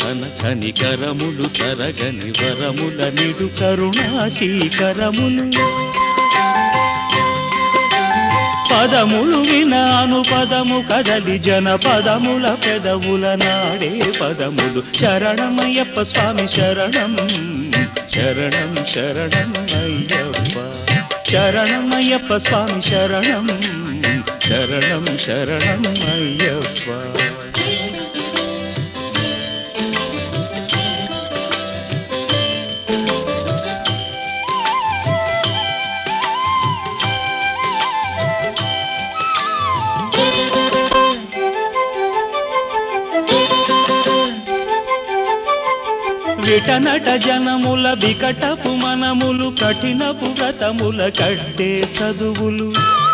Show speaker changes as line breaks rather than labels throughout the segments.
కన కనికరములు తరగని వరముల నిడు కరుణాశీకరములు పదములు వినాను పదము కదలి జన పదముల పెదవుల నాడే పదములు శరణమయ్యప్ప స్వామి శరణం శరణం శరణం అయ్యప్ప శరణమయ్యప్ప స్వామి శరణం శరణం శరణం అయ్యప్ప విటనట జనముల వికటపు మనములు కఠినపు వ్రతముల కట్టే చదువులు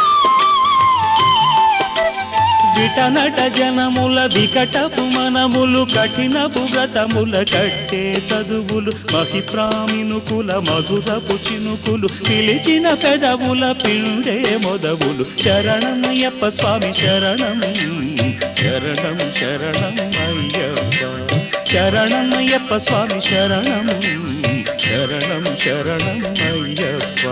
విటనట జనముల వికటపు మనములు కఠినపు వ్రతముల కట్టే చదువులు మహిప్రామినుకుల మధురపు చినుకులు పిలిచిన పెదవుల పిండే మొదవులు శరణమయ్యప్ప స్వామి శరణం శరణం శరణం అయ్యప్ప శరణమయ్యప్ప స్వామి శరణం శరణం శరణం అయ్యప్ప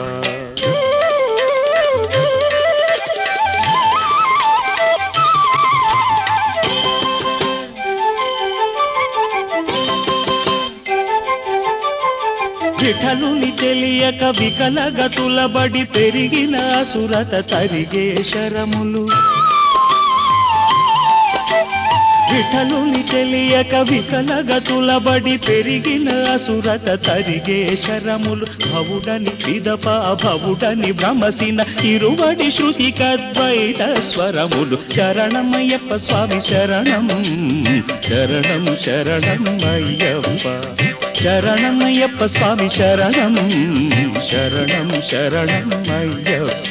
విఠలుని తెలియక వికలగతుల బడి పెరిగిన సురత తరిగే శరములు విఠలుని తెలియక వికలగతుల బడి పెరిగిన అసురత తరిగే శరములు భవుడని పిదప భవుడని భ్రమసిన ఇరువడి శృతి కద్వైత స్వరములు శరణమయ్యప్ప స్వామి శరణం శరణం శరణం అయ్యప్ప శరణమయ్యప్ప స్వామి శరణం శరణం శరణం అయ్యప్ప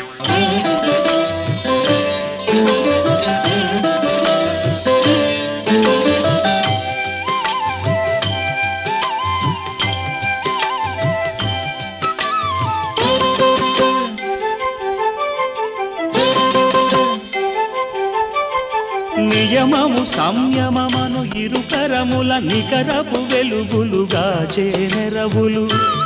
నియమము సంయమమను ఇరుకరముల నికరపు వెలుగులుగా చేనెరవులు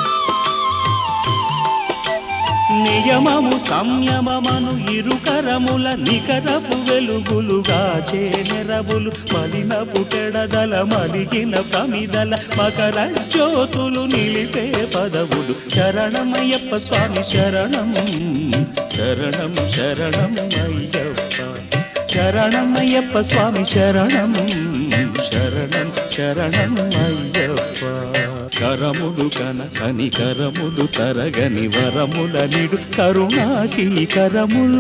నియమము సంయమమను ఇరుకరముల నికరపు వెలుగులుగా చేనెరవులు మలినపు పెడదల మలిగిన ప్రమిదల మకర జ్యోతులు నిలిపే పదవులు శరణమయ్యప్ప స్వామి శరణం శరణం శరణం అయ్యప్ప శరణమయ్యప్ప స్వామి శరణం శరణం శరణం అయ్యప్ప కరములు కన కనికరములు తరగని వరముల నిడు కరుణాశీకరములు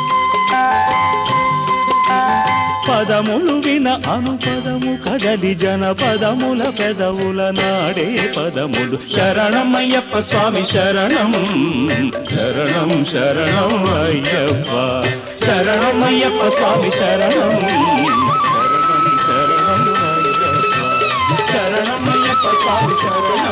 పదములు విన అనుపదము కదలి జన పదముల పెదవుల నాడే పదములు శరణమయ్యప్ప స్వామి శరణం శరణం శరణం అయ్యప్ప శరణమయ్యప్ప స్వామి శరణం శరణం శరణం అయ్యప్ప శరణమయ్యప్ప స్వామి శరణం